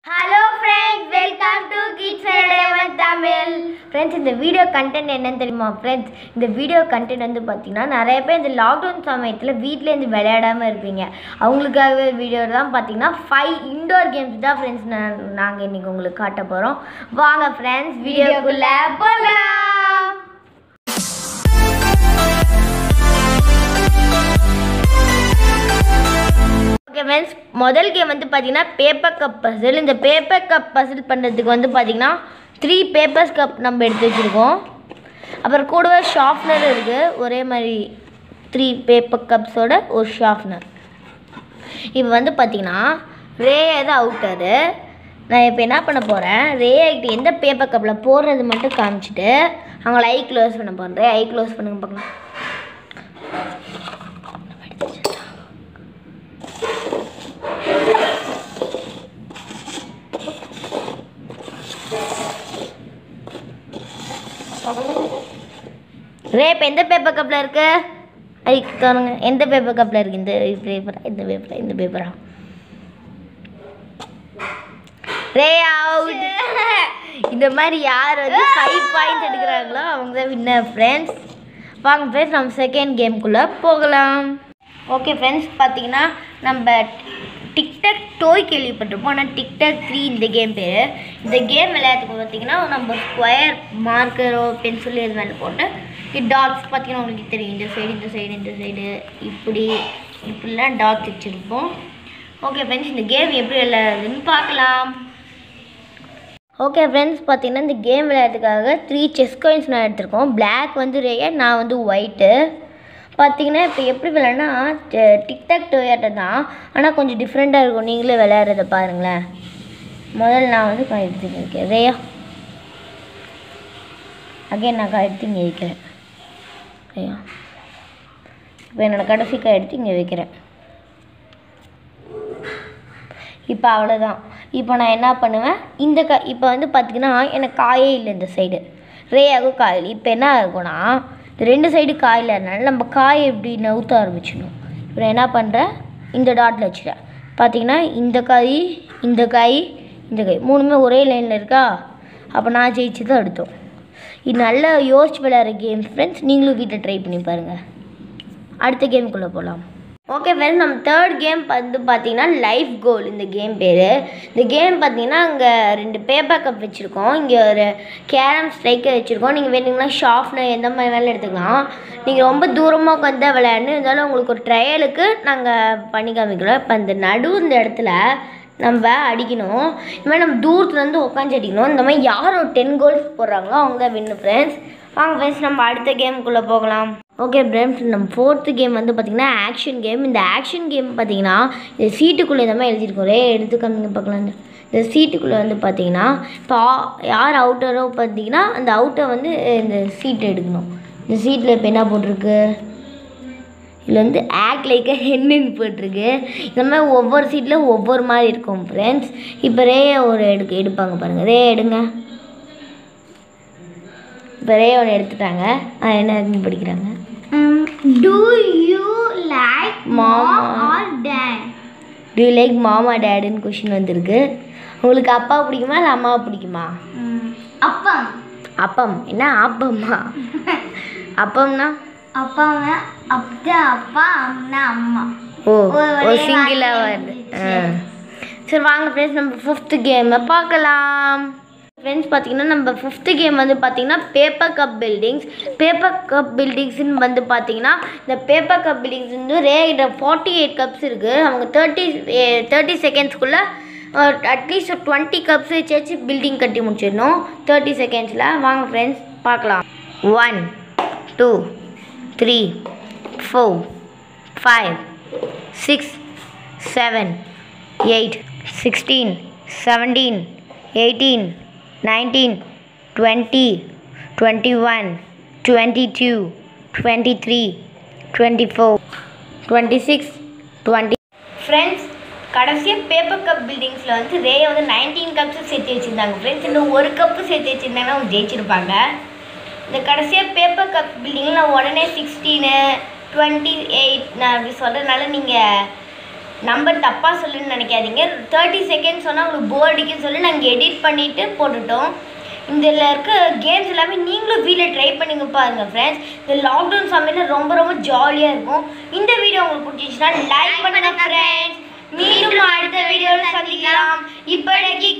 Hello friends welcome to kids entertainment Tamil friends இந்த video content என்னன்னு தெரியுமா ஃப்ரெண்ட்ஸ் இந்த வீடியோ கண்டென்ட் வந்து பார்த்தீங்கன்னா நிறைய பேர் இந்த லாக்டவுன் சமயத்தில் வீட்டிலேருந்து விளையாடாமல் இருப்பீங்க அவங்களுக்காகவே வீடியோ தான் பார்த்தீங்கன்னா ஃபைவ் இண்டோர் கேம்ஸ் தான் ஃப்ரெண்ட்ஸ் நாங்கள் இன்றைக்கி உங்களுக்கு காட்ட போகிறோம் வாங்க ஃப்ரெண்ட்ஸ் வீடியோக்குள்ளே போகலாம் ஓகே ஃப்ரெண்ட்ஸ் முதல் கேம் வந்து பார்த்தீங்கன்னா பேப்பர் கப் பசில் இந்த பேப்பர் கப் பசில் பண்ணுறதுக்கு வந்து பார்த்தீங்கன்னா த்ரீ பேப்பர்ஸ் கப் நம்ம எடுத்து வச்சுருக்கோம் அப்புறம் கூடவே ஷார்ப்னர் இருக்குது ஒரே மாதிரி த்ரீ பேப்பர் கப்ஸோட ஒரு ஷார்ப்னர் இப்போ வந்து பார்த்தீங்கன்னா ரே தான் அவுட்டரு நான் இப்போ என்ன பண்ண போகிறேன் ரே ஆகிட்டு எந்த பேப்பர் கப்பில் போடுறது மட்டும் காமிச்சிட்டு அவங்கள ஐ க்ளோஸ் பண்ண போகிறேன் ரே ஐ க்ளோஸ் பண்ணுங்க பார்க்கலாம் ரே இப்போ எந்த பேப்பர் கப்பில் இருக்கு ஐ தோணுங்க எந்த பேப்பர் கப்பில் இருக்கு இந்த பேப்பரா இந்த பேப்பரா இந்த பேப்பரா ரே அவுட் இந்த மாதிரி யார் வந்து ஃபைவ் பாயிண்ட்ஸ் எடுக்கிறாங்களோ அவங்க தான் வின்னர் ஃப்ரெண்ட்ஸ் வாங்க ஃப்ரெண்ட்ஸ் நம்ம செகண்ட் கேம்குள்ளே போகலாம் ஓகே ஃப்ரெண்ட்ஸ் பார்த்தீங்கன்னா நம்ம டிக்டாக் டோய் கேள்விப்பட்டிருப்போம் ஆனால் டிக்டாக் த்ரீ இந்த கேம் பேர் இந்த கேம் விளையாட்டுக்கு பார்த்தீங்கன்னா நம்ம ஸ்கொயர் மார்க்கரோ பென்சில் இது மேலே போட்டு டாட்ஸ் பார்த்தீங்கன்னா உங்களுக்கு தெரியும் இந்த சைடு இந்த சைடு இந்த சைடு இப்படி இப்படிலாம் டாட்ஸ் வச்சுருப்போம் ஓகே ஃப்ரெண்ட்ஸ் இந்த கேம் எப்படி விளையாடுறதுன்னு பார்க்கலாம் ஓகே ஃப்ரெண்ட்ஸ் பார்த்தீங்கன்னா இந்த கேம் விளையாடுறதுக்காக த்ரீ செஸ் காயின்ஸ் நான் எடுத்திருக்கோம் பிளாக் வந்து ரேயர் நான் வந்து ஒயிட்டு பார்த்தீங்கன்னா இப்போ எப்படி விளையாடுனா டிக்டாக் டொயாட்டோ தான் ஆனால் கொஞ்சம் டிஃப்ரெண்ட்டாக இருக்கும் நீங்களே விளையாடுறத பாருங்களேன் முதல்ல நான் வந்து காய் எடுத்து இங்க வைக்கிறேன் ரேயா அகைன் நான் காய் எடுத்து இங்கே வைக்கிறேன் ரேயா இப்போ என்னோடய கடைசி காய் எடுத்து இங்கே வைக்கிறேன் இப்போ அவ்வளோதான் இப்போ நான் என்ன பண்ணுவேன் இந்த கா இப்போ வந்து பார்த்திங்கன்னா எனக்கு காயே இல்லை இந்த சைடு ரேயாகும் காயில் இப்போ என்ன ஆகும்னா இந்த ரெண்டு சைடு காயில் இருந்தாலும் நம்ம காயை எப்படி நவுத்த ஆரம்பிச்சிடணும் இப்போ நான் என்ன பண்ணுறேன் இந்த டாட்டில் வச்சுட்டேன் பார்த்தீங்கன்னா இந்த காய் இந்த காய் இந்த காய் மூணுமே ஒரே லைனில் இருக்கா அப்போ நான் ஜெயிச்சு தான் எடுத்தோம் இது நல்லா யோசிச்சு விளையாடுற கேம் ஃப்ரெண்ட்ஸ் நீங்களும் வீட்டில் ட்ரை பண்ணி பாருங்கள் அடுத்த கேமுக்குள்ளே போகலாம் ஓகே ஃப்ரெண்ட்ஸ் நம்ம தேர்ட் கேம் வந்து பார்த்தீங்கன்னா லைஃப் கோல் இந்த கேம் பேர் இந்த கேம் பார்த்தீங்கன்னா அங்கே ரெண்டு பேப்பர் கப் வச்சுருக்கோம் இங்கே ஒரு கேரம் ஸ்ட்ரைக்கர் வச்சுருக்கோம் நீங்கள் வேணுங்கன்னா ஷார்ப்னர் எந்த மாதிரி வேணாலும் எடுத்துக்கலாம் நீங்கள் ரொம்ப தூரமாக உட்காந்து தான் விளையாடணும் இருந்தாலும் உங்களுக்கு ஒரு ட்ரையலுக்கு நாங்கள் பண்ணி காமிக்கிறோம் இப்போ இந்த நடு இந்த இடத்துல நம்ம அடிக்கணும் இந்த மாதிரி நம்ம தூரத்துலேருந்து உட்காந்து அடிக்கணும் இந்த மாதிரி யார் ஒரு டென் கோல்ஸ் போடுறாங்களோ அவங்க தான் வின்னு ஃப்ரெண்ட்ஸ் வாங்க ஃப்ரெண்ட்ஸ் நம்ம அடுத்த கேமுக்குள்ளே போகலாம் ஓகே ஃப்ரெண்ட்ஸ் நம்ம ஃபோர்த்து கேம் வந்து பார்த்திங்கன்னா ஆக்ஷன் கேம் இந்த ஆக்ஷன் கேம் பார்த்தீங்கன்னா இந்த சீட்டுக்குள்ளே இந்த மாதிரி எழுதியிருக்கோம் ரே எடுத்து கம்மிங்க பார்க்கலாம் இந்த இந்த சீட்டுக்குள்ளே வந்து பார்த்தீங்கன்னா இப்போ ஆ- யார் அவுட்டரோ பார்த்தீங்கன்னா அந்த அவுட்டை வந்து இந்த சீட்டை எடுக்கணும் இந்த சீட்டில் இப்போ என்ன போட்டிருக்கு இதில் வந்து ஆக்ட் லைக் ஹென்னு போட்டிருக்கு இந்த மாதிரி ஒவ்வொரு சீட்டில் ஒவ்வொரு மாதிரி இருக்கும் ஃப்ரெண்ட்ஸ் இப்போ ரே ஒரு எடுக்க எடுப்பாங்க பாருங்கள் ரே எடுங்க இப்போ ரே ஒன்று எடுத்துட்டாங்க ஆ, என்ன இருக்குன்னு படிக்கிறாங்க Do you like Mom mom or dad? Do you like mama டேடுன்னு கொஷின் வந்திருக்கு உங்களுக்கு அப்பா பிடிக்குமா இல்லை அம்மாவை பிடிக்குமா அப்பம் அப்பம் என்ன ஆப்பம்மா அப்பம்னா அப்பாங்க அப்பா அப்பா அம்மா அம்மா ஓ ஒரு ஓ ஒரே சிங்கிளாக வார்த்தை வருது ஆ இருந்துச்சு. சரி வாங்க ஃப்ரெண்ட்ஸ் நம்ம ஃபிஃப்த்து கேமை பார்க்கலாம் ஃப்ரெண்ட்ஸ் பார்த்தீங்கன்னா நம்ம ஃபிஃப்த்து கேம் வந்து பார்த்தீங்கன்னா paper cup buildings paper cup பில்டிங்ஸ்னு வந்து பார்த்தீங்கன்னா இந்த பேப்பர் கப் பில்டிங்ஸ் வந்து ரே ஃபார்ட்டி எயிட் கப்ஸ் இருக்குது அவங்க தேர்ட்டி தேர்ட்டி செகண்ட்ஸ்க்குள்ளே அட்லீஸ்ட் டுவெண்ட்டி கப்ஸ் வச்சு பில்டிங் கட்டி முடிச்சிடணும் தேர்ட்டி செகண்ட்ஸில் வாங்க ஃப்ரெண்ட்ஸ் பார்க்கலாம் one two three four five six seven eight sixteen seventeen eighteen nineteen twenty twenty one twenty two twenty three twenty four twenty six twenty friends கடைசியாக paper cup பில்டிங்ஸில் வந்து ரே வந்து நைன்டீன் கப்ஸும் சேர்த்து வச்சுருந்தாங்க ஃப்ரெண்ட்ஸ் இன்னும் ஒரு கப்பு சேர்த்து வச்சுருந்தாங்கன்னா அவங்க ஜெயிச்சிருப்பாங்க இந்த கடைசியாக பேப்பர் கப் பில்டிங்கில் நான் உடனே சிக்ஸ்டீனு டுவெண்ட்டி எயிட் நான் அப்படி சொல்கிறதுனால நீங்கள் நம்பர் தப்பாக சொல்லுன்னு நினைக்காதீங்க தேர்ட்டி செகண்ட் சொன்னால் உங்களுக்கு போர் அடிக்குன்னு சொல்லி நாங்கள் எடிட் பண்ணிவிட்டு போட்டுட்டோம் இதில் இருக்க கேம்ஸ் எல்லாமே நீங்களும் வீட்டில் ட்ரை பண்ணுங்க பாருங்கள் ஃப்ரெண்ட்ஸ் இந்த லாக்டவுன் சமயத்தில் ரொம்ப ரொம்ப ஜாலியாக இருக்கும் இந்த வீடியோ உங்களுக்கு பிடிச்சிச்சுன்னா லைக் பண்ணுங்க ஃப்ரெண்ட்ஸ் மீண்டும் அடுத்த வீடியோவில் சந்திக்கலாம் இப்போதைக்கு